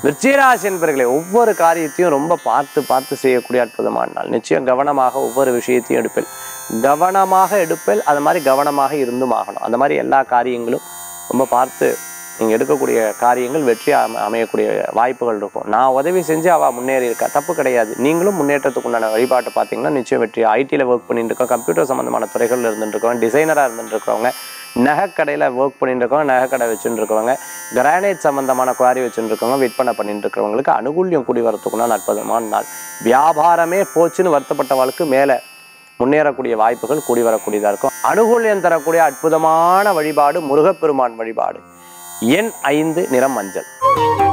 விருச்சிகராசி என்பர்களே ஒவ்வொரு காரியத்தையும் ரொம்ப பார்த்து பார்த்து செய்யக்கூடிய அற்புதமான நாள் நிச்சயம் கவனமாக ஒவ்வொரு விஷயத்தையும் எடுப்பேன் கவனமாக எடுப்பேன் அது மாதிரி கவனமாக இருந்தும் ஆகணும் அந்த மாதிரி எல்லா காரியங்களும் ரொம்ப பார்த்து நீங்கள் எடுக்கக்கூடிய காரியங்கள் வெற்றி அம- அமையக்கூடிய வாய்ப்புகள் இருக்கும் நான் உதவி செஞ்சு அவள் முன்னேறி இருக்கா தப்பு கிடையாது நீங்களும் முன்னேற்றத்துக்கு உண்டான வழிபாட்டை பார்த்தீங்கன்னா நிச்சயம் வெற்றி ஐடியில் ஒர்க் பண்ணிட்டு இருக்கோம் கம்ப்யூட்டர் சம்மந்தமான துறைகளில் இருந்துட்டு இருக்கோம் டிசைனராக இருந்துட்டு இருக்கவங்க நகைக்கடையில் ஒர்க் பண்ணிட்டு இருக்கவங்க நகைக்கடை வச்சுட்டு இருக்கவங்க கிரானைட் சம்மந்தமான குவாரி வச்சுட்டு இருக்கவங்க விற்பனை பண்ணிட்டு இருக்கிறவங்களுக்கு அனுகூல்யம் கூடி வரத்துக்குண்டான அற்புதமான நாள் வியாபாரமே போச்சுன்னு வருத்தப்பட்டவளுக்கு மேலே முன்னேறக்கூடிய வாய்ப்புகள் கூடி வரக்கூடியதாக இருக்கும் அனுகூல்யம் தரக்கூடிய அற்புதமான வழிபாடு முருகப்பெருமான் வழிபாடு எண் ஐந்து நிறம் மஞ்சள்